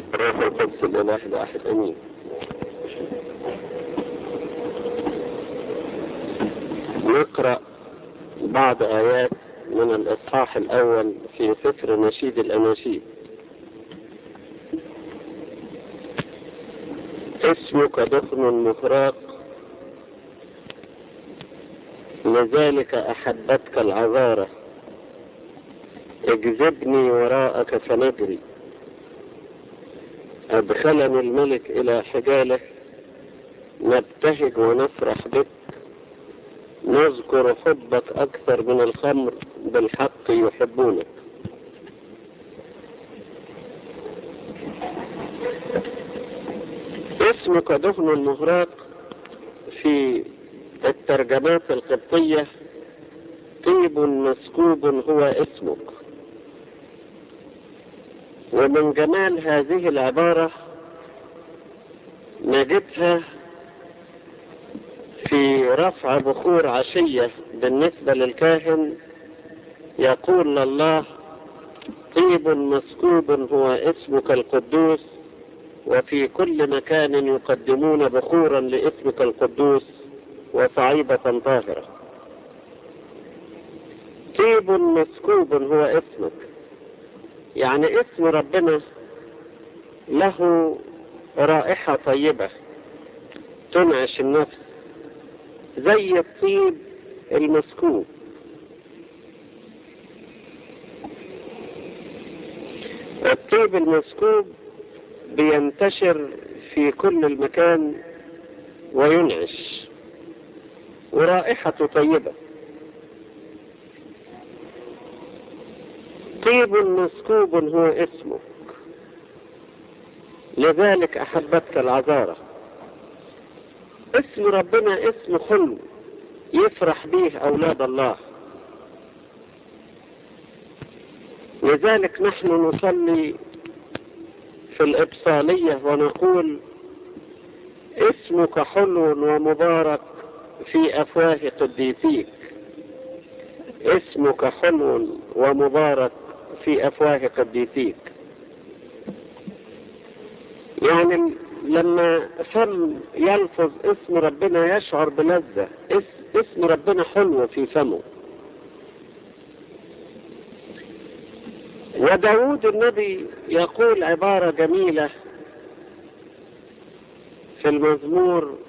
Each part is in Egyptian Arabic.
روح القدس الإله الواحد أمين نقرأ بعض آيات من الإصحاح الأول في سفر نشيد الأناشيد اسمك دخن مفراق لذلك أحبتك العذارة اجذبني وراءك فنجري أدخلني الملك إلى حجاله نبتهج ونفرح بك نذكر حبك أكثر من الخمر بالحق يحبونك اسمك دهن المهراق في الترجمات القبطية طيب مسكوب هو اسمك ومن جمال هذه العبارة نجدها في رفع بخور عشية بالنسبة للكاهن يقول الله طيب مسكوب هو اسمك القدوس وفي كل مكان يقدمون بخورا لاسمك القدوس وصعيبة طاهرة طيب مسكوب هو اسمك يعني اسم ربنا له رائحة طيبة تنعش النفس زي الطيب المسكوب الطيب المسكوب بينتشر في كل المكان وينعش ورائحته طيبة طيب مسكوب هو اسمك لذلك أحبتك العذارة اسم ربنا اسم حلو يفرح به أولاد الله لذلك نحن نصلي في الإبصالية ونقول اسمك حلو ومبارك في أفواه قديسيك اسمك حلو ومبارك في أفواه قديسيك يعني لما فم يلفظ اسم ربنا يشعر بلذة اسم ربنا حلو في فمه وداود النبي يقول عبارة جميلة في المزمور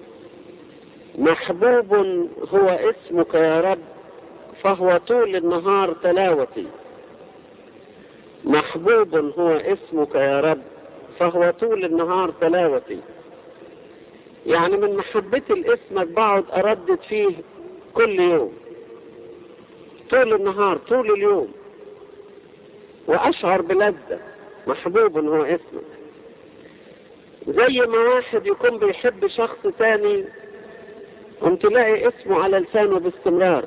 محبوب هو اسمك يا رب فهو طول النهار تلاوتي محبوب هو اسمك يا رب فهو طول النهار تلاوتي يعني من محبتي لاسمك بقعد أردد فيه كل يوم طول النهار طول اليوم وأشعر بلذة محبوب هو اسمك زي ما واحد يكون بيحب شخص تاني قمت تلاقي اسمه على لسانه باستمرار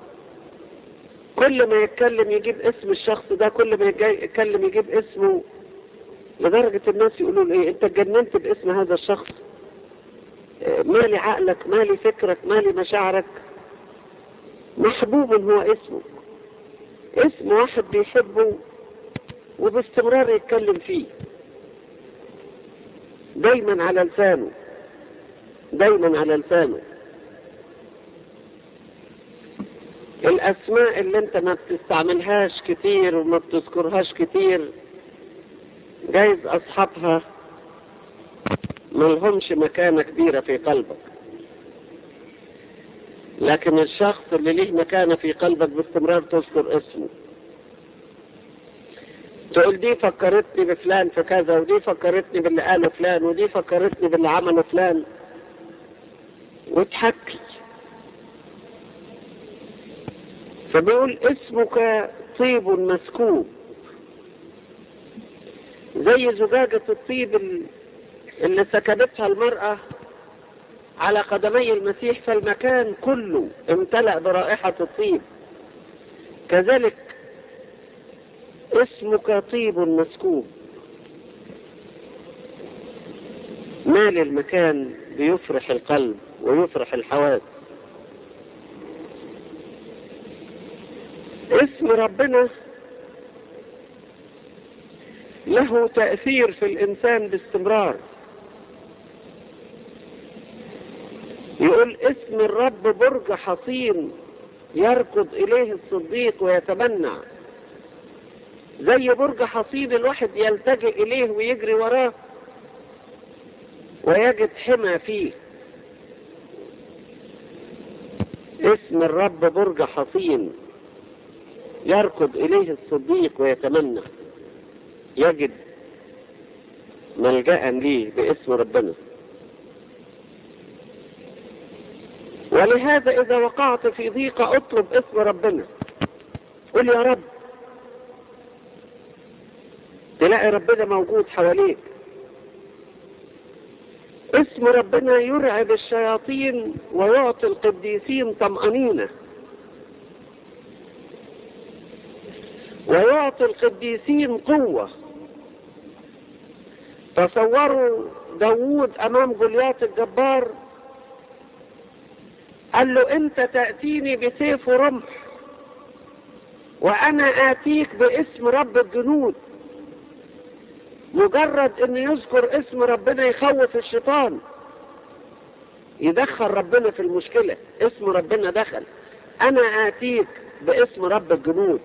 كل ما يتكلم يجيب اسم الشخص ده كل ما يتكلم يجيب اسمه لدرجة الناس يقولوا له ايه انت اتجننت باسم هذا الشخص مالي عقلك مالي فكرك مالي مشاعرك محبوب هو اسمه اسم واحد بيحبه وباستمرار يتكلم فيه دايما على لسانه دايما على لسانه الاسماء اللي انت ما بتستعملهاش كتير وما بتذكرهاش كتير جايز اصحابها ملهمش مكانة كبيرة في قلبك لكن الشخص اللي ليه مكانة في قلبك باستمرار تذكر اسمه تقول دي فكرتني بفلان في كذا ودي فكرتني باللي قاله فلان ودي فكرتني باللي عمله فلان وتحكي فبيقول اسمك طيب مسكوب زي زجاجة الطيب اللي سكبتها المرأة على قدمي المسيح فالمكان كله امتلأ برائحة الطيب كذلك اسمك طيب مسكوب مال المكان بيفرح القلب ويفرح الحواس اسم ربنا له تأثير في الإنسان باستمرار يقول اسم الرب برج حصين يركض إليه الصديق ويتمنى زي برج حصين الواحد يلتجئ إليه ويجري وراه ويجد حمى فيه اسم الرب برج حصين يركض إليه الصديق ويتمنى يجد ملجأ ليه باسم ربنا ولهذا إذا وقعت في ضيقة اطلب اسم ربنا قل يا رب تلاقي ربنا موجود حواليك اسم ربنا يرعب الشياطين ويعطي القديسين طمأنينة ويعطي القديسين قوة تصوروا داوود أمام جوليات الجبار قال له أنت تأتيني بسيف ورمح وأنا آتيك باسم رب الجنود مجرد أن يذكر اسم ربنا يخوف الشيطان يدخل ربنا في المشكلة اسم ربنا دخل أنا آتيك باسم رب الجنود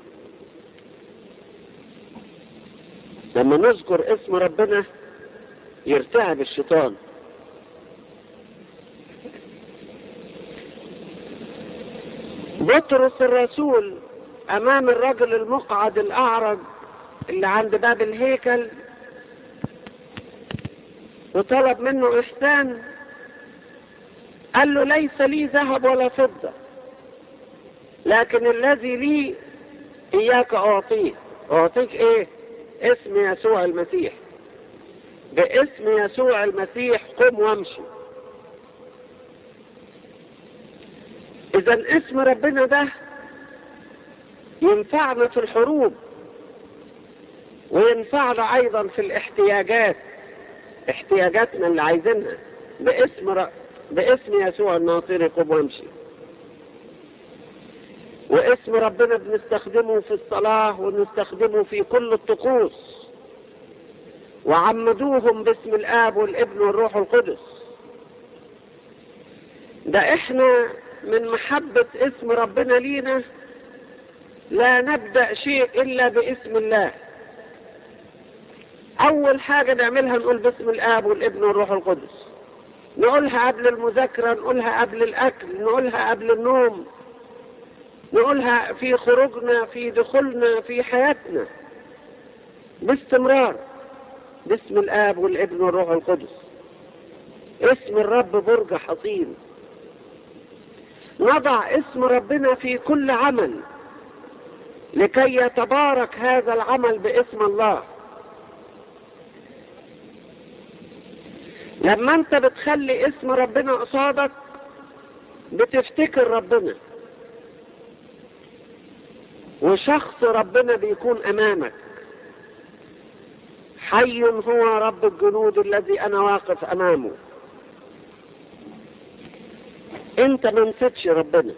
لما نذكر اسم ربنا يرتعب الشيطان بطرس الرسول امام الرجل المقعد الاعرج اللي عند باب الهيكل وطلب منه احسان قال له ليس لي ذهب ولا فضة لكن الذي لي اياك اعطيه اعطيك ايه اسم يسوع المسيح باسم يسوع المسيح قم وامشي اذا اسم ربنا ده ينفعنا في الحروب وينفعنا ايضا في الاحتياجات احتياجاتنا اللي عايزينها باسم ر... باسم يسوع الناصري قم وامشي واسم ربنا بنستخدمه في الصلاة ونستخدمه في كل الطقوس وعمدوهم باسم الآب والابن والروح القدس ده احنا من محبة اسم ربنا لينا لا نبدأ شيء إلا باسم الله أول حاجة نعملها نقول باسم الآب والابن والروح القدس نقولها قبل المذاكرة نقولها قبل الأكل نقولها قبل النوم نقولها في خروجنا في دخولنا في حياتنا باستمرار باسم الآب والابن والروح القدس اسم الرب برج حصين نضع اسم ربنا في كل عمل لكي يتبارك هذا العمل باسم الله لما انت بتخلي اسم ربنا قصادك بتفتكر ربنا وشخص ربنا بيكون امامك حي هو رب الجنود الذي انا واقف امامه انت ما نسيتش ربنا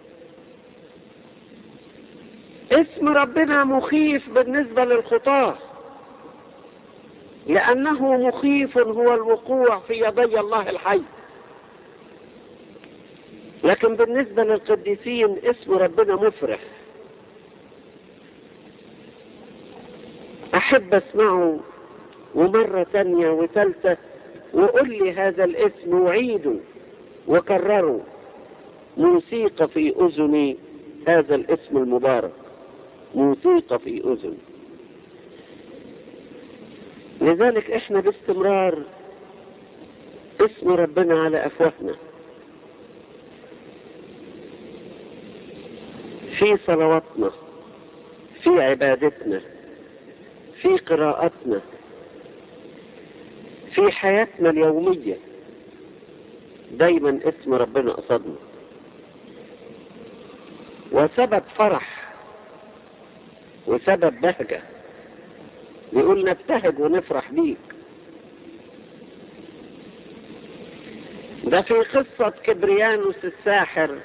اسم ربنا مخيف بالنسبة للخطاة لأنه مخيف هو الوقوع في يدي الله الحي لكن بالنسبة للقديسين اسم ربنا مفرح أحب أسمعه ومرة تانية وثالثة وقل لي هذا الاسم وعيده وكرره موسيقى في أذني هذا الاسم المبارك موسيقى في أذني لذلك احنا باستمرار اسم ربنا على أفواهنا في صلواتنا في عبادتنا في قراءتنا في حياتنا اليومية دايما اسم ربنا قصدنا وسبب فرح وسبب بهجة يقول نبتهج ونفرح بيك ده في قصة كبريانوس الساحر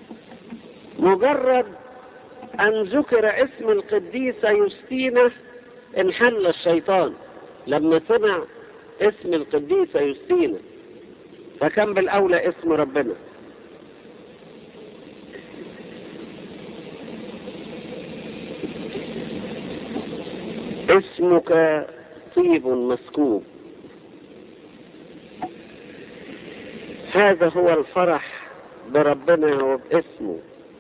مجرد أن ذكر اسم القديسة يوستينا انحل الشيطان لما سمع اسم القديسة يوستينا فكان بالأولى اسم ربنا اسمك طيب مسكوب هذا هو الفرح بربنا وباسمه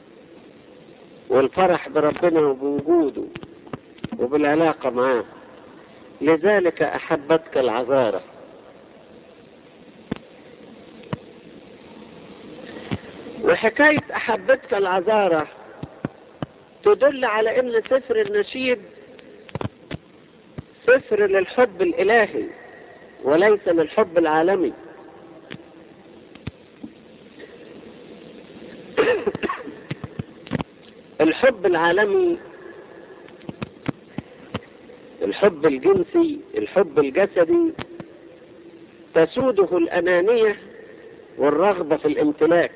والفرح بربنا وبوجوده وبالعلاقة معاه لذلك أحبتك العذارة وحكاية أحبتك العذارة تدل على أن سفر النشيد سفر للحب الإلهي وليس للحب العالمي الحب العالمي الحب الجنسي الحب الجسدي تسوده الأنانية والرغبة في الامتلاك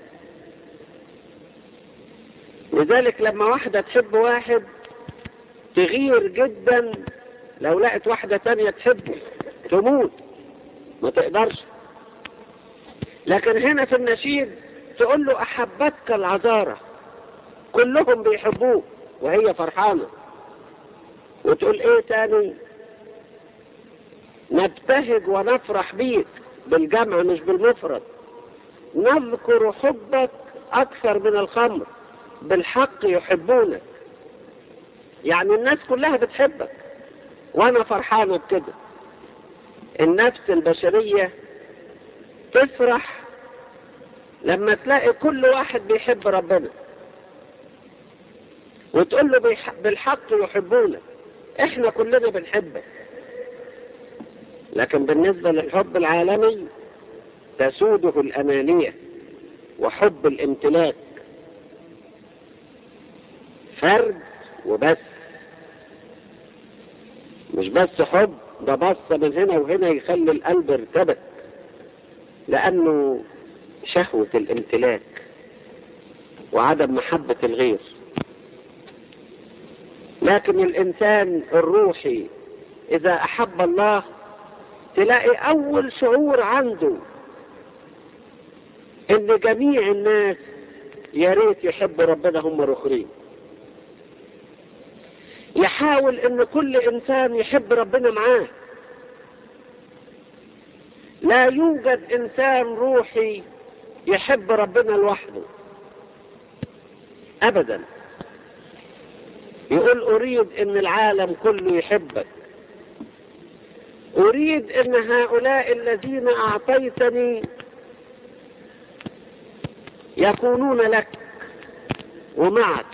لذلك لما واحدة تحب واحد تغير جدا لو لقت واحدة تانية تحبه تموت ما تقدرش لكن هنا في النشيد تقول له أحبتك العذارة كلهم بيحبوه وهي فرحانة وتقول ايه تاني نبتهج ونفرح بيك بالجمع مش بالمفرد نذكر حبك اكثر من الخمر بالحق يحبونك يعني الناس كلها بتحبك وانا فرحانة بكده النفس البشرية تفرح لما تلاقي كل واحد بيحب ربنا وتقول له بالحق يحبونك احنا كلنا بنحبك لكن بالنسبة للحب العالمي تسوده الأنانية وحب الامتلاك فرد وبس مش بس حب ده بص من هنا وهنا يخلي القلب ارتبك لأنه شهوة الامتلاك وعدم محبة الغير لكن الإنسان الروحي إذا أحب الله تلاقي أول شعور عنده إن جميع الناس يا ريت يحبوا ربنا هم الآخرين يحاول إن كل إنسان يحب ربنا معاه لا يوجد إنسان روحي يحب ربنا لوحده أبداً يقول أريد أن العالم كله يحبك أريد أن هؤلاء الذين أعطيتني يكونون لك ومعك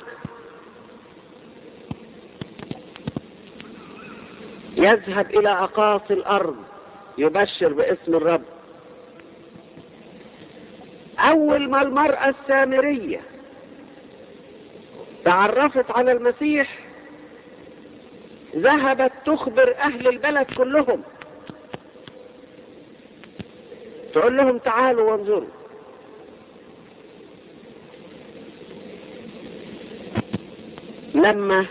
يذهب إلى أقاصي الأرض يبشر باسم الرب أول ما المرأة السامرية تعرفت على المسيح ذهبت تخبر أهل البلد كلهم تقول لهم تعالوا وانظروا لما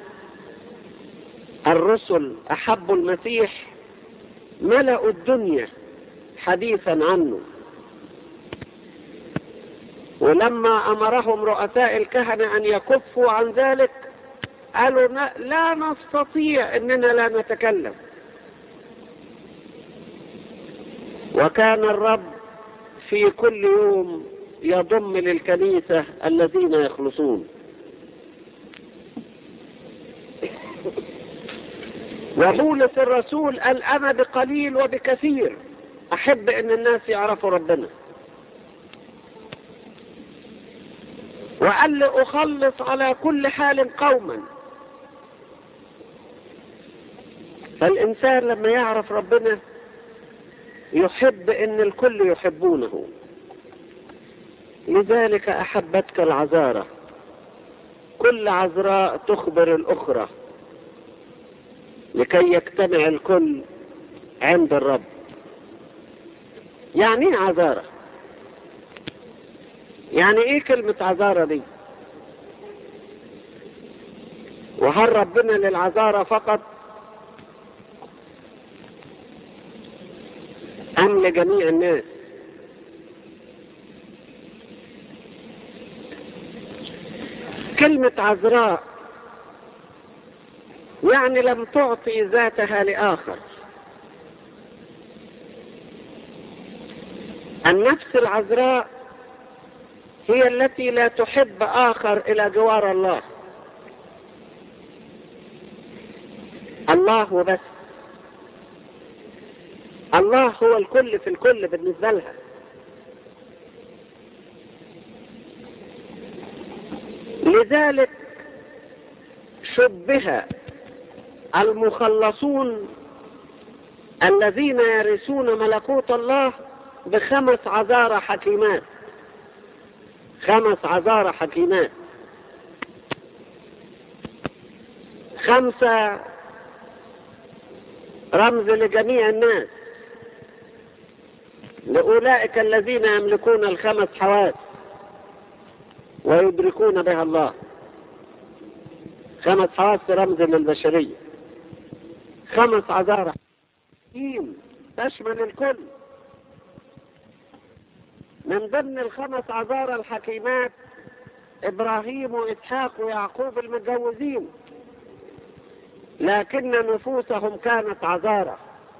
الرسل أحبوا المسيح ملأوا الدنيا حديثا عنه ولما أمرهم رؤساء الكهنة أن يكفوا عن ذلك قالوا لا نستطيع أننا لا نتكلم وكان الرب في كل يوم يضم للكنيسة الذين يخلصون وبولس الرسول قال أنا بقليل وبكثير أحب أن الناس يعرفوا ربنا وقال لي أخلص على كل حال قوما فالإنسان لما يعرف ربنا يحب أن الكل يحبونه لذلك أحبتك العذارة كل عذراء تخبر الأخرى لكي يجتمع الكل عند الرب يعني ايه عذارة يعني ايه كلمة عذارة دي وهل ربنا للعذارة فقط أم لجميع الناس كلمة عذراء يعني لم تعطي ذاتها لآخر النفس العذراء هي التي لا تحب آخر إلى جوار الله الله وبس الله هو الكل في الكل بالنسبة لها لذلك شبه المخلصون الذين يرثون ملكوت الله بخمس عذارى حكيمات خمس عذارى حكيمات خمسة رمز لجميع الناس لأولئك الذين يملكون الخمس حواس ويدركون بها الله خمس حواس رمز للبشرية خمس عذارى تشمل الكل من ضمن الخمس عذارى الحكيمات إبراهيم وإسحاق ويعقوب المتجوزين لكن نفوسهم كانت عذارى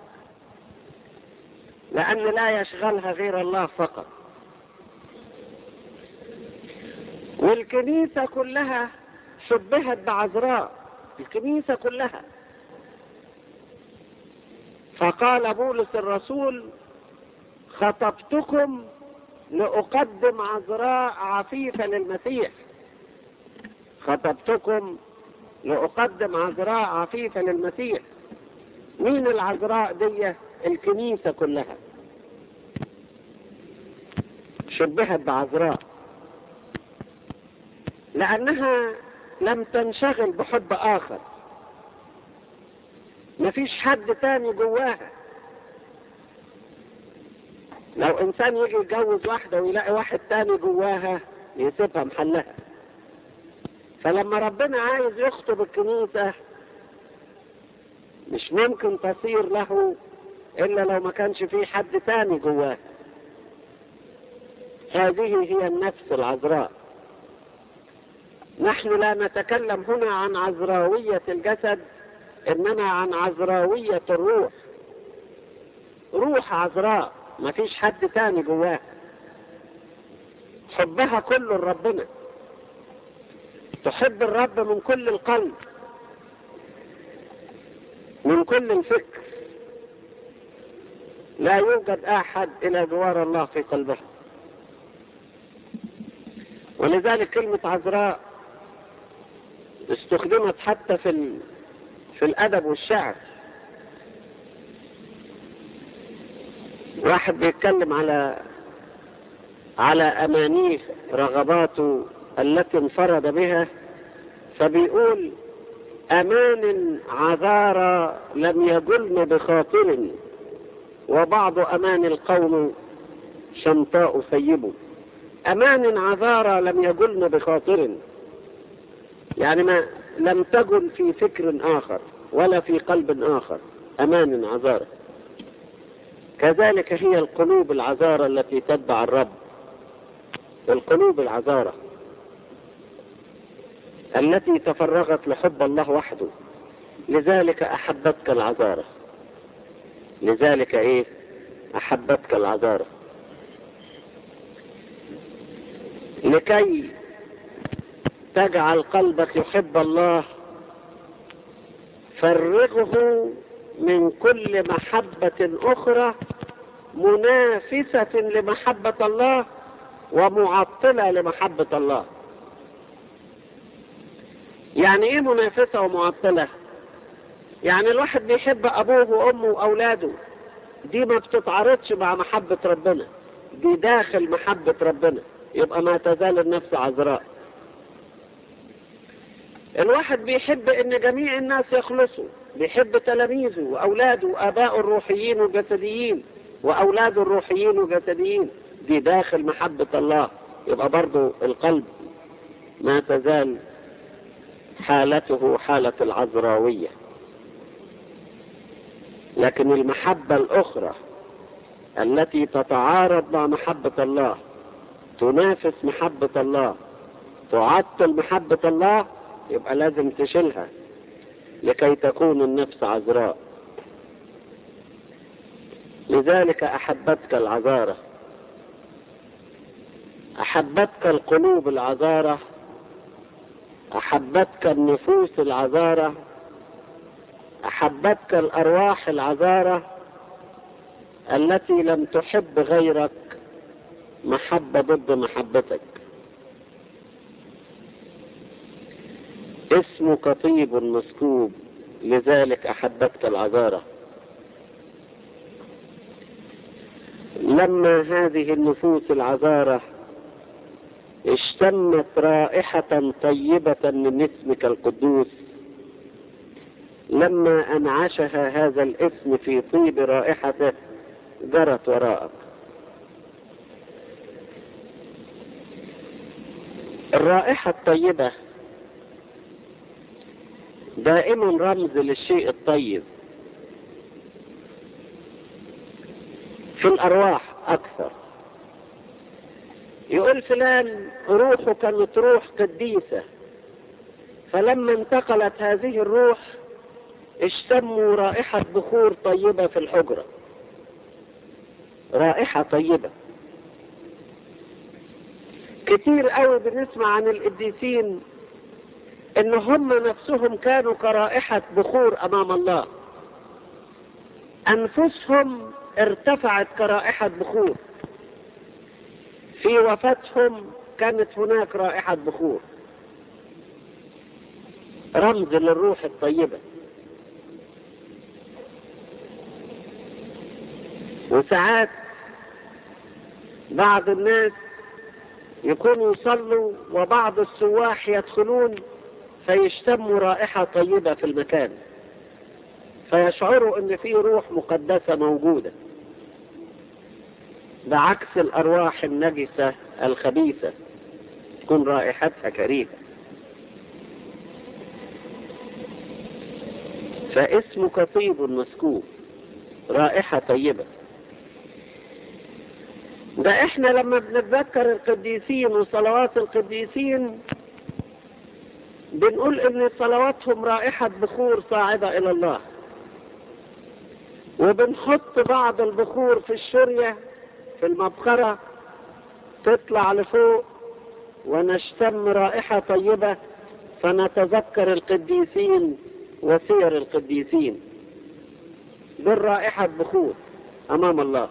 لأن لا يشغلها غير الله فقط والكنيسة كلها شبهت بعذراء الكنيسة كلها فقال بولس الرسول خطبتكم لأقدم عذراء عفيفة للمسيح خطبتكم لأقدم عذراء عفيفة للمسيح مين العذراء دي الكنيسة كلها شبهت بعذراء لأنها لم تنشغل بحب آخر مفيش حد تاني جواها لو إنسان يجي يتجوز واحدة ويلاقي واحد تاني جواها يسيبها محلها فلما ربنا عايز يخطب الكنيسة مش ممكن تصير له إلا لو ما كانش في حد تاني جواه هذه هي النفس العذراء نحن لا نتكلم هنا عن عذراوية الجسد إنما عن عذراوية الروح روح عذراء ما فيش حد تاني جواها حبها كله لربنا تحب الرب من كل القلب من كل الفكر لا يوجد أحد إلى جوار الله في قلبها ولذلك كلمة عذراء استخدمت حتى في ال... في الأدب والشعر واحد بيتكلم على على أمانيه رغباته التي انفرد بها فبيقول أمان عذارى لم يجلن بخاطر وبعض أمان القوم شمطاء ثيب أمان عذارى لم يجلن بخاطر يعني ما لم تجل في فكر آخر ولا في قلب آخر أمان عذارى كذلك هي القلوب العذارى التي تتبع الرب القلوب العذارى التي تفرغت لحب الله وحده لذلك أحبتك العذارى لذلك إيه أحبتك العذارى لكي تجعل قلبك يحب الله فرغه من كل محبة أخرى منافسة لمحبة الله ومعطلة لمحبة الله يعني ايه منافسة ومعطلة يعني الواحد بيحب ابوه وامه واولاده دي ما بتتعارضش مع محبة ربنا دي داخل محبة ربنا يبقى ما تزال النفس عذراء الواحد بيحب ان جميع الناس يخلصوا بيحب تلاميذه واولاده وابائه الروحيين والجسديين واولاده الروحيين والجسديين دي داخل محبة الله يبقى برضو القلب ما تزال حالته حالة العذراوية لكن المحبة الأخرى التي تتعارض مع محبة الله تنافس محبة الله تعطل محبة الله يبقى لازم تشيلها لكي تكون النفس عذراء لذلك أحبتك العذارة أحبتك القلوب العذارة أحبتك النفوس العذارة أحبتك الأرواح العذارة التي لم تحب غيرك محبة ضد محبتك اسمك طيب مسكوب لذلك أحبتك العذارة لما هذه النفوس العذارة اشتمت رائحة طيبة من اسمك القدوس لما أنعشها هذا الاسم في طيب رائحته جرت وراءك الرائحة الطيبة دائما رمز للشيء الطيب في الأرواح أكثر يقول فلان روحه كانت روح قديسة فلما انتقلت هذه الروح اشتموا رائحة بخور طيبة في الحجرة رائحة طيبة كتير قوي بنسمع عن القديسين ان هم نفسهم كانوا كرائحة بخور امام الله انفسهم ارتفعت كرائحة بخور في وفاتهم كانت هناك رائحة بخور رمز للروح الطيبة وساعات بعض الناس يكونوا يصلوا وبعض السواح يدخلون فيشتموا رائحة طيبة في المكان فيشعروا ان في روح مقدسة موجودة بعكس الارواح النجسة الخبيثة تكون رائحتها كريهة فاسمك طيب مسكوب رائحة طيبة ده احنا لما بنتذكر القديسين وصلوات القديسين بنقول ان صلواتهم رائحة بخور صاعدة الى الله وبنحط بعض البخور في الشرية في المبخرة تطلع لفوق ونشتم رائحة طيبة فنتذكر القديسين وسير القديسين بالرائحة بخور امام الله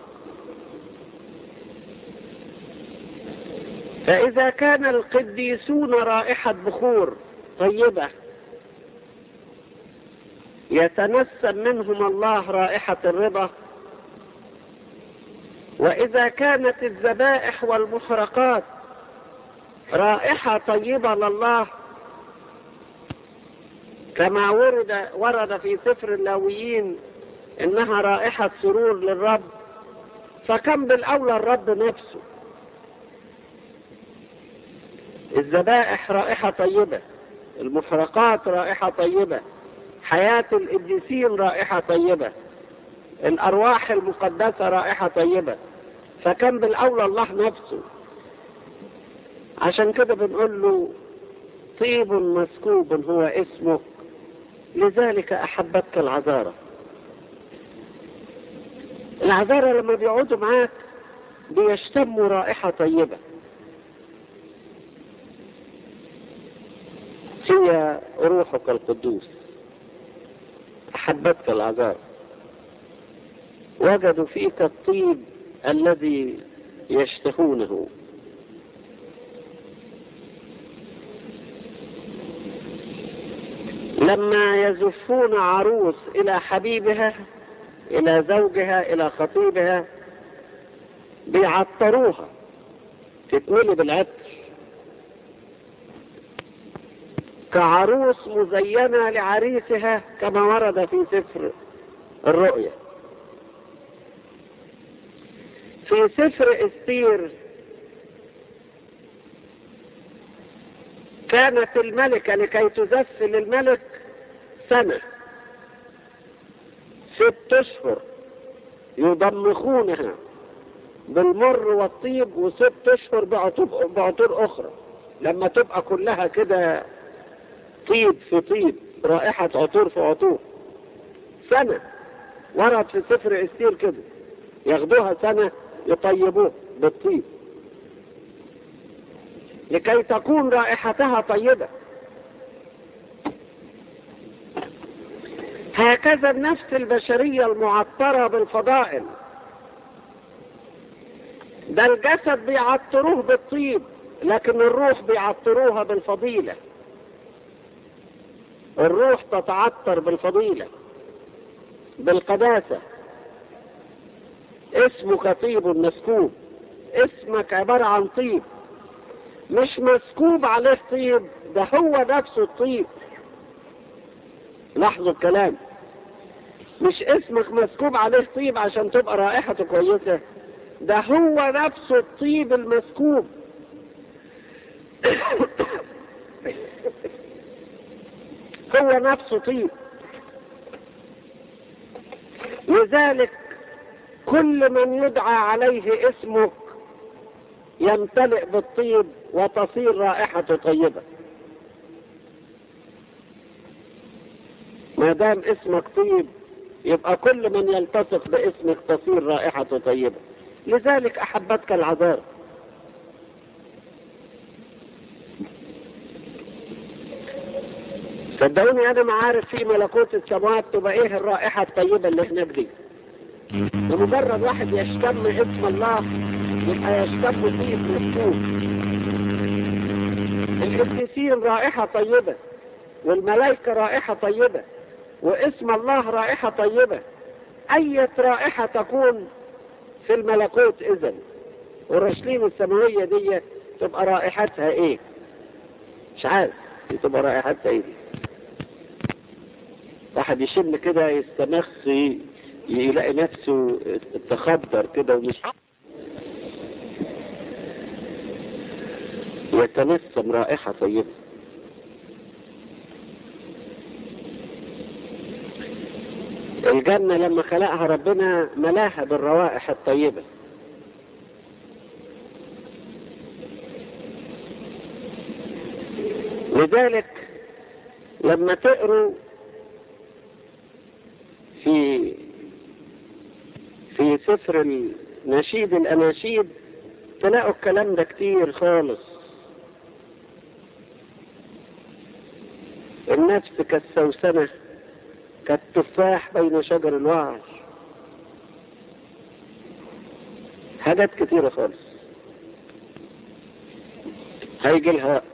فإذا كان القديسون رائحة بخور طيبة يتنسم منهم الله رائحة الرضا وإذا كانت الذبائح والمحرقات رائحة طيبة لله كما ورد ورد في سفر اللاويين إنها رائحة سرور للرب فكم بالأولى الرب نفسه الذبائح رائحة طيبة المحرقات رائحة طيبة حياة القديسين رائحة طيبة الأرواح المقدسة رائحة طيبة فكان بالأولى الله نفسه عشان كده بنقول له طيب مسكوب هو اسمك لذلك أحبتك العذارة العذارة لما بيقعدوا معاك بيشتموا رائحة طيبة هي روحك القدوس أحبتك العذاب وجدوا فيك الطيب الذي يشتهونه لما يزفون عروس إلى حبيبها إلى زوجها إلى خطيبها بيعطروها تتملي بالعطر كعروس مزينة لعريسها كما ورد في سفر الرؤيا في سفر استير كانت الملكة لكي تزف للملك سنة ست أشهر يضمخونها بالمر والطيب وست اشهر بعطور, بعطور اخرى لما تبقى كلها كده طيب في طيب رائحة عطور في عطور سنة ورد في سفر استير كده ياخدوها سنة يطيبوه بالطيب لكي تكون رائحتها طيبة هكذا النفس البشرية المعطرة بالفضائل ده الجسد بيعطروه بالطيب لكن الروح بيعطروها بالفضيلة الروح تتعطر بالفضيلة بالقداسة اسمك طيب مسكوب اسمك عبارة عن طيب مش مسكوب عليه طيب ده هو نفسه الطيب لاحظوا الكلام مش اسمك مسكوب عليه طيب عشان تبقى رائحته كويسة ده هو نفسه الطيب المسكوب هو نفسه طيب لذلك كل من يدعى عليه اسمك يمتلئ بالطيب وتصير رائحته طيبة ما دام اسمك طيب يبقى كل من يلتصق باسمك تصير رائحته طيبة لذلك أحبتك العذار صدقوني أنا ما عارف في ملكوت السماوات تبقى إيه الرائحة الطيبة اللي هناك دي بمجرد واحد يشتم اسم الله يبقى يشتم فيه مسكوب القديسين رائحة طيبة والملائكة رائحة طيبة واسم الله رائحة طيبة أية رائحة تكون في الملكوت إذن والرشلين السماوية دي تبقى رائحتها إيه مش عارف دي تبقى رائحتها إيه دي واحد يشم كده يستمخ يلاقي نفسه تخدر كده ومش يتنسم رائحة طيبة الجنة لما خلقها ربنا ملاها بالروائح الطيبة لذلك لما تقروا في في سفر النشيد الأناشيد تلاقوا الكلام ده كتير خالص النفس كالسوسنة كالتفاح بين شجر الوعر حاجات كتيرة خالص هيجي لها وقت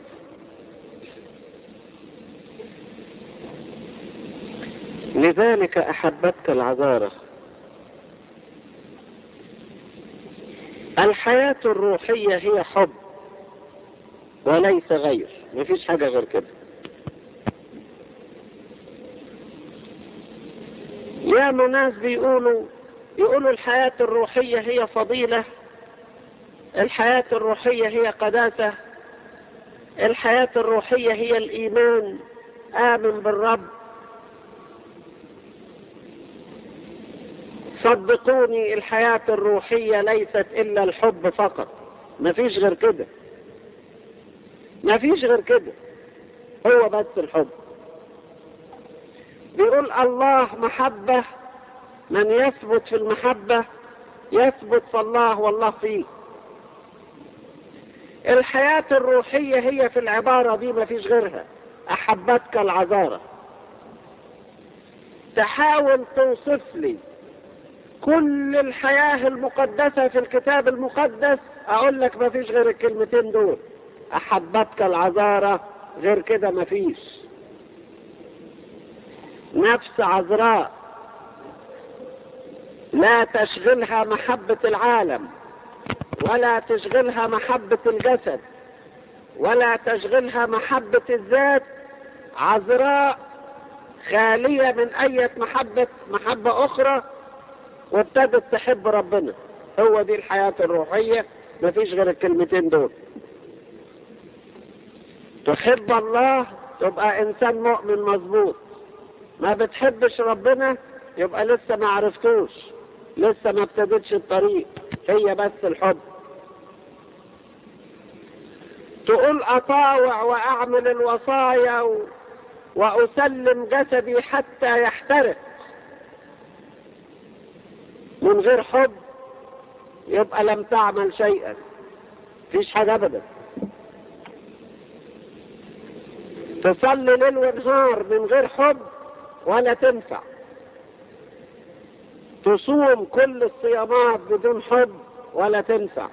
لذلك أحبتك العذارة الحياة الروحية هي حب وليس غير مفيش حاجة غير كده يا ناس بيقولوا يقولوا الحياة الروحية هي فضيلة الحياة الروحية هي قداسة الحياة الروحية هي الإيمان آمن بالرب صدقوني الحياة الروحية ليست إلا الحب فقط مفيش غير كده مفيش غير كده هو بس الحب بيقول الله محبة من يثبت في المحبة يثبت في الله والله فيه الحياة الروحية هي في العبارة دي مفيش غيرها أحبتك العذارة تحاول توصف لي كل الحياة المقدسة في الكتاب المقدس أقول لك مفيش غير الكلمتين دول أحبتك العذارة غير كده مفيش نفس عذراء لا تشغلها محبة العالم ولا تشغلها محبة الجسد ولا تشغلها محبة الذات عذراء خالية من أي محبة محبة أخرى وابتدت تحب ربنا هو دي الحياة الروحية مفيش غير الكلمتين دول تحب الله تبقى إنسان مؤمن مظبوط ما بتحبش ربنا يبقى لسه ما عرفتوش لسه ما ابتدتش الطريق هي بس الحب تقول أطاوع وأعمل الوصايا و... وأسلم جسدي حتى يحترق من غير حب يبقى لم تعمل شيئا فيش حاجة أبدا تصلي ليل ونهار من غير حب ولا تنفع تصوم كل الصيامات بدون حب ولا تنفع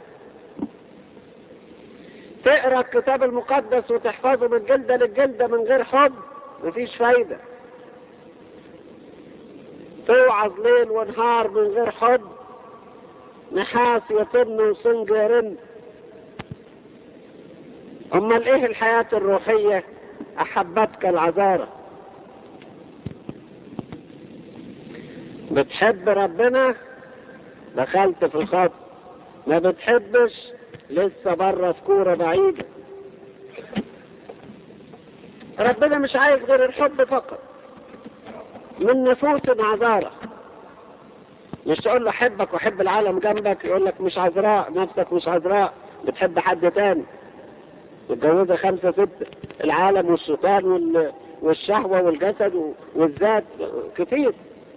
تقرا الكتاب المقدس وتحفظه من جلده للجلده من غير حب مفيش فايده توعظ ليل ونهار من غير حب نحاس يطن وصنج يرن امال ايه الحياه الروحيه احبتك العذاره بتحب ربنا دخلت في الخط ما بتحبش لسه بره في كوره بعيده ربنا مش عايز غير الحب فقط من نفوس عذارة مش تقول له احبك واحب العالم جنبك يقول لك مش عذراء نفسك مش عذراء بتحب حد تاني متجوزة خمسة ستة العالم والشيطان وال... والشهوة والجسد والذات كتير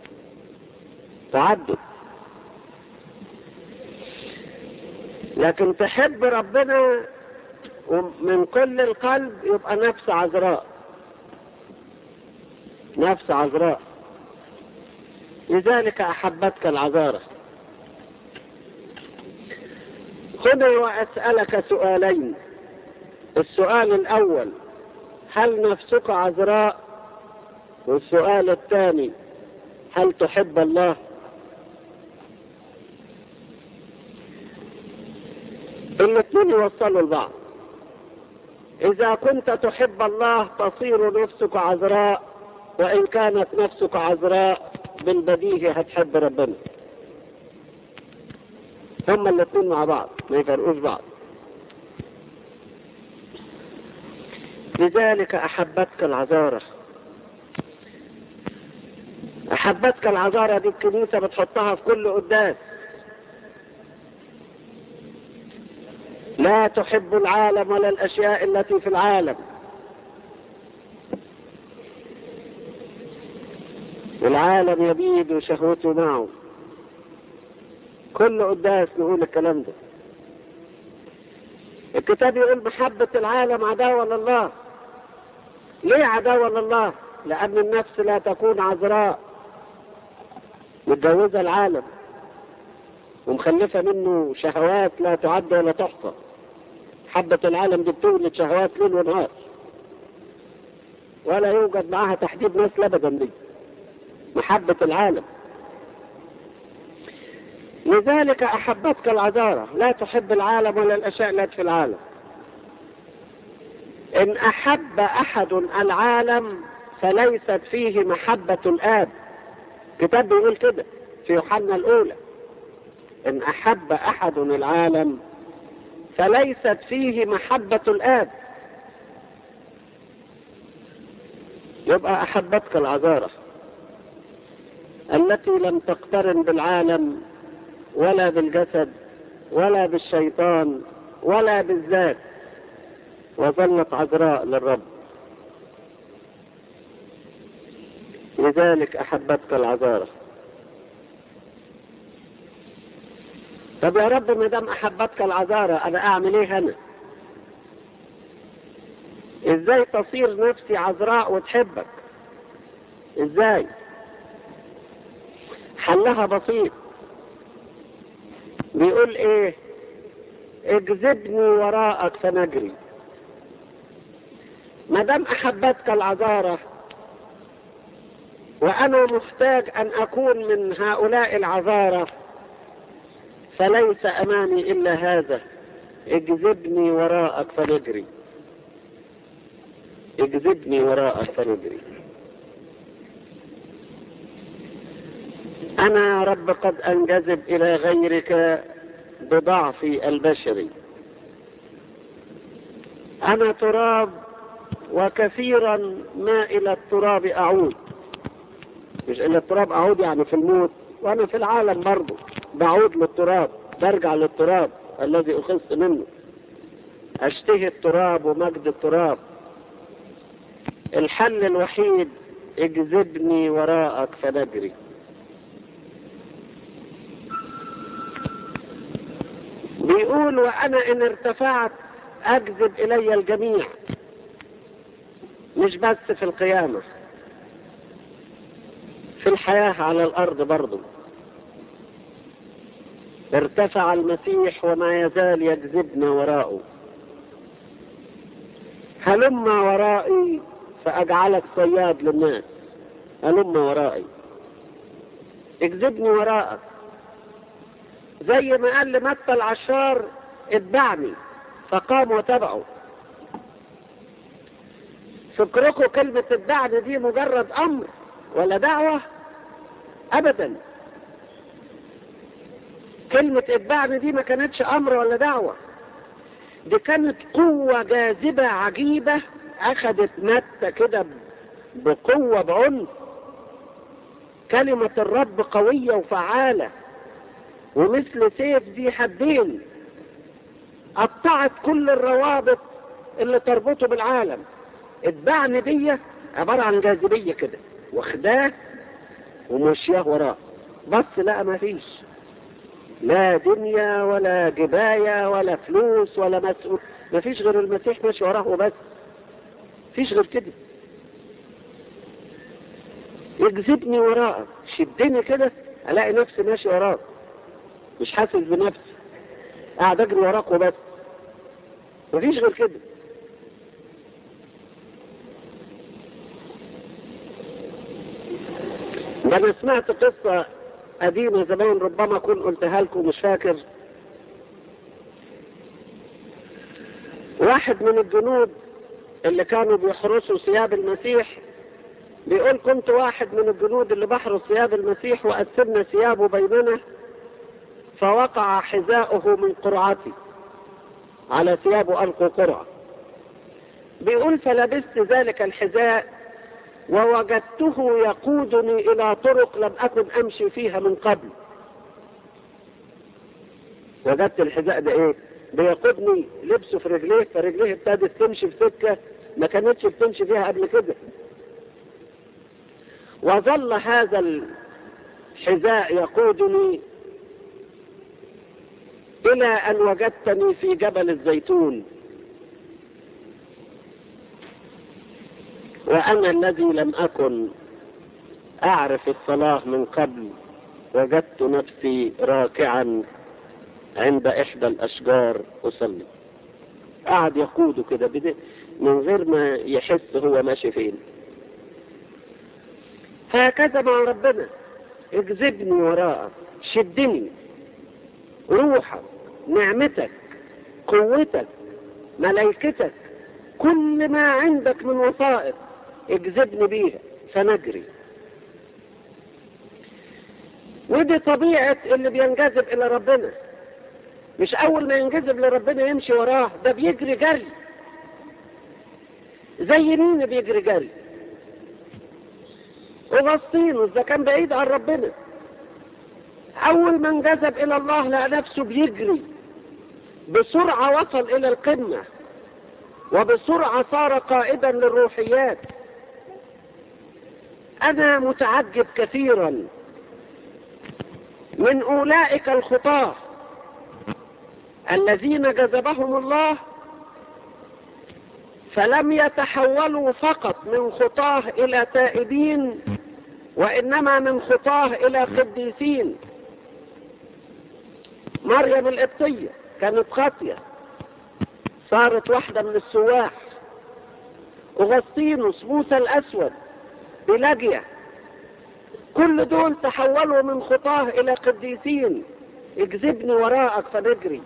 تعدد لكن تحب ربنا من كل القلب يبقى نفس عذراء نفس عذراء لذلك أحبتك العذارة خذ وأسألك سؤالين السؤال الأول هل نفسك عذراء والسؤال الثاني هل تحب الله الاثنين يوصلوا لبعض إذا كنت تحب الله تصير نفسك عذراء وإن كانت نفسك عذراء بالبديهي هتحب ربنا هما الاثنين مع بعض ما يفرقوش بعض لذلك أحبتك العذارة أحبتك العذارة دي الكنيسة بتحطها في كل قداس لا تحب العالم ولا الأشياء التي في العالم والعالم يبيد وشهوته معه كل قداس نقول الكلام ده الكتاب يقول محبة العالم عداوة لله ليه عداوة لله لأن النفس لا تكون عذراء متجوزة العالم ومخلفة منه شهوات لا تعد ولا تحصى حبة العالم دي بتولد شهوات ليل ونهار ولا يوجد معها تحديد نسل أبدا دي محبة العالم لذلك أحبتك العذارة لا تحب العالم ولا الأشياء التي في العالم إن أحب أحد العالم فليست فيه محبة الآب كتاب بيقول كده في يوحنا الأولى إن أحب أحد العالم فليست فيه محبة الآب يبقى أحبتك العذارة التي لم تقترن بالعالم ولا بالجسد ولا بالشيطان ولا بالذات وظلت عذراء للرب لذلك أحبتك العذارة طب يا رب ما دام أحبتك العذارة أنا أعمل إيه أنا؟ إزاي تصير نفسي عذراء وتحبك؟ إزاي؟ حلها بسيط بيقول إيه؟ اجذبني وراءك فنجري ما دام أحبتك العذارة وأنا محتاج أن أكون من هؤلاء العذارة فليس أمامي إلا هذا اجذبني وراءك فنجري اجذبني وراءك فنجري أنا يا رب قد أنجذب إلى غيرك بضعفي البشري أنا تراب وكثيرا ما إلى التراب أعود مش إلى التراب أعود يعني في الموت وأنا في العالم برضه بعود للتراب برجع للتراب الذي أخذت منه أشتهي التراب ومجد التراب الحل الوحيد اجذبني وراءك فنجري بيقول وأنا إن ارتفعت أجذب إلي الجميع مش بس في القيامة في الحياة على الأرض برضو ارتفع المسيح وما يزال يجذبنا وراءه هلم ورائي فأجعلك صياد للناس هلم ورائي اجذبني وراءك زي ما قال لمتى العشار اتبعني فقام وتبعه فكركم كلمة اتبعني دي مجرد أمر ولا دعوة أبدا كلمة اتبعني دي ما كانتش أمر ولا دعوة دي كانت قوة جاذبة عجيبة أخذت متى كده بقوة بعنف كلمة الرب قوية وفعالة ومثل سيف ذي حدين قطعت كل الروابط اللي تربطه بالعالم اتبعني دي عبارة عن جاذبية كده واخداه ومشياه وراه بس لا ما فيش لا دنيا ولا جباية ولا فلوس ولا مسؤول ما فيش غير المسيح ماشي وراه وبس فيش غير كده يجذبني وراءك شدني كده الاقي نفسي ماشي وراك مش حاسس بنفسي قاعد اجري وراك وبس مفيش غير كده ده انا سمعت قصة قديمة زمان ربما اكون قلتها لكم مش فاكر واحد من الجنود اللي كانوا بيحرسوا ثياب المسيح بيقول كنت واحد من الجنود اللي بحرس ثياب المسيح وقسمنا ثيابه بيننا فوقع حذاؤه من قرعتي على ثيابه ألقوا قرعة بيقول فلبست ذلك الحذاء ووجدته يقودني إلى طرق لم أكن أمشي فيها من قبل وجدت الحذاء ده إيه بيقودني لبسه في رجليه فرجليه ابتدت تمشي في سكة ما كانتش بتمشي فيها قبل كده وظل هذا الحذاء يقودني إلى أن وجدتني في جبل الزيتون وأنا الذي لم أكن أعرف الصلاة من قبل وجدت نفسي راكعا عند إحدى الأشجار أصلي قعد يقوده كده من غير ما يحس هو ماشي فين هكذا مع ربنا اجذبني وراءك شدني روحك نعمتك قوتك ملائكتك كل ما عندك من وسائط اجذبني بيها فنجري ودي طبيعة اللي بينجذب إلى ربنا مش أول ما ينجذب لربنا يمشي وراه ده بيجري جري زي مين بيجري جري أغسطينوس ده كان بعيد عن ربنا أول ما انجذب إلى الله لقى نفسه بيجري بسرعة وصل إلى القمة وبسرعة صار قائدا للروحيات أنا متعجب كثيرا من أولئك الخطاة الذين جذبهم الله فلم يتحولوا فقط من خطاه إلى تائبين وإنما من خطاه إلى قديسين مريم القبطية كانت خاطية صارت واحدة من السواح أغسطينوس موسى الأسود بلاجيا كل دول تحولوا من خطاه إلى قديسين اجذبني وراءك فنجري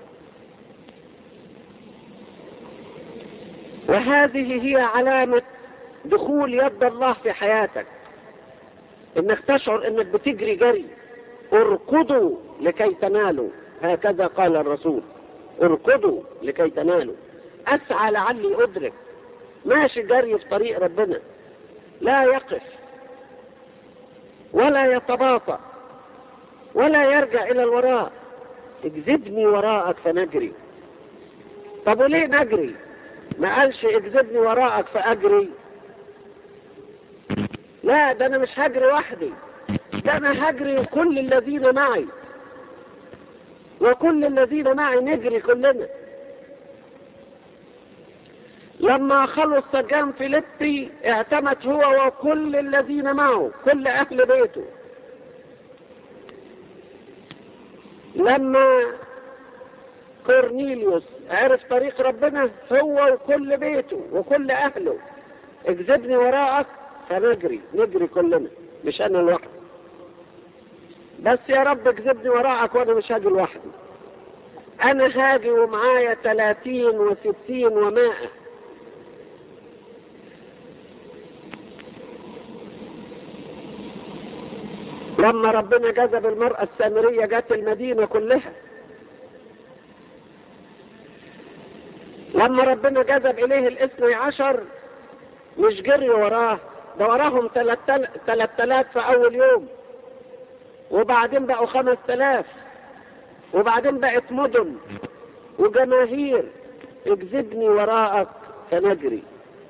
وهذه هي علامة دخول يد الله في حياتك انك تشعر انك بتجري جري اركضوا لكي تنالوا هكذا قال الرسول اركضوا لكي تنالوا اسعى لعلي ادرك ماشي جري في طريق ربنا لا يقف ولا يتباطأ ولا يرجع الى الوراء اجذبني وراءك فنجري طب وليه نجري ما قالش اجذبني وراءك فاجري لا ده انا مش هجري وحدي ده انا هجري وكل الذين معي وكل الذين معي نجري كلنا لما خلص سجان فيليبي اعتمد هو وكل الذين معه كل اهل بيته لما كورنيليوس عرف طريق ربنا هو وكل بيته وكل اهله اجذبني وراءك فنجري نجري كلنا مش انا لوحدي بس يا رب اجذبني وراءك وانا مش هاجي لوحدي انا هاجي ومعايا تلاتين وستين ومائة لما ربنا جذب المرأة السامرية جت المدينة كلها لما ربنا جذب إليه الاثني عشر مش جري وراه ده وراهم ثلاث تلاف في أول يوم وبعدين بقوا خمس تلاف وبعدين بقت مدن وجماهير اجذبني وراءك فنجري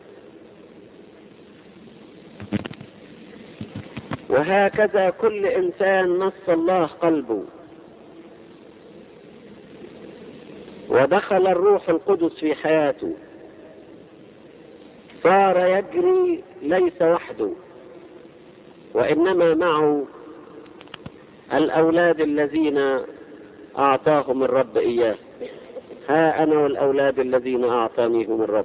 وهكذا كل إنسان نص الله قلبه ودخل الروح القدس في حياته صار يجري ليس وحده وإنما معه الأولاد الذين أعطاهم الرب إياه ها أنا والأولاد الذين أعطانيهم الرب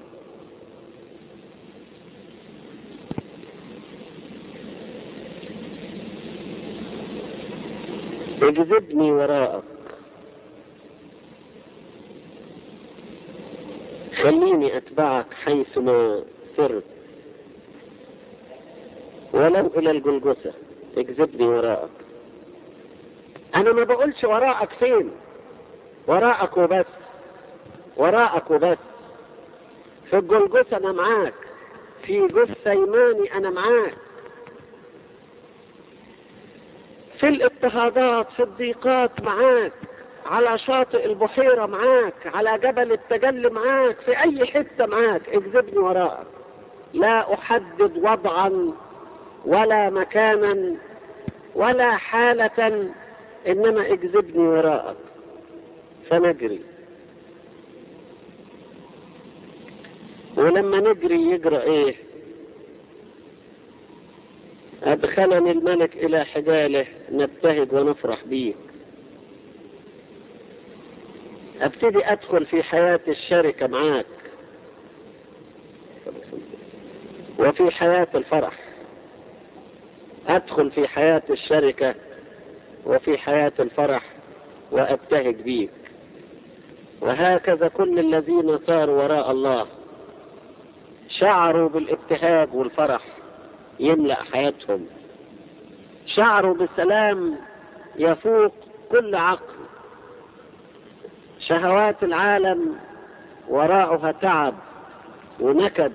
اجذبني وراءك خليني أتبعك حيثما سرت ولو إلى الجلجسة اجذبني وراءك أنا ما بقولش وراءك فين وراءك وبس وراءك وبس في الجلجسة أنا معاك في جثيماني أنا معاك في الاضطهادات في الضيقات معاك على شاطئ البحيرة معاك على جبل التجل معاك في أي حتة معاك اجذبني وراءك لا أحدد وضعا ولا مكانا ولا حالة إنما اجذبني وراءك فنجري ولما نجري يجرى ايه أدخلني الملك إلى حجاله نبتهج ونفرح بيه أبتدي أدخل في حياة الشركة معاك وفي حياة الفرح أدخل في حياة الشركة وفي حياة الفرح وأبتهج بيك وهكذا كل الذين صاروا وراء الله شعروا بالابتهاج والفرح يملأ حياتهم شعروا بسلام يفوق كل عقل شهوات العالم وراءها تعب ونكد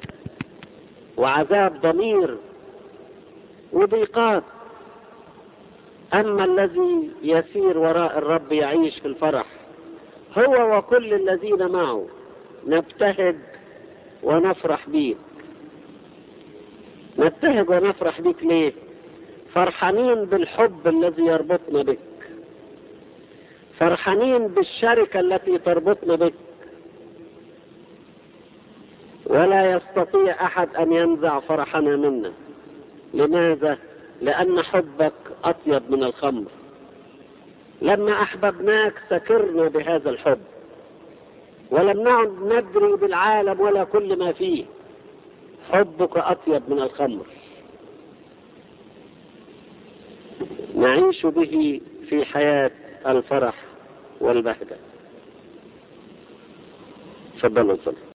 وعذاب ضمير وضيقات أما الذي يسير وراء الرب يعيش في الفرح هو وكل الذين معه نبتهج ونفرح بيك نبتهج ونفرح بيك ليه فرحانين بالحب الذي يربطنا بك فرحانين بالشركة التي تربطنا بك ولا يستطيع أحد أن ينزع فرحنا منا لماذا؟ لأن حبك أطيب من الخمر لما أحببناك سكرنا بهذا الحب ولم نعد ندري بالعالم ولا كل ما فيه حبك أطيب من الخمر نعيش به في حياة الفرح والبهجة تفضلوا صلوا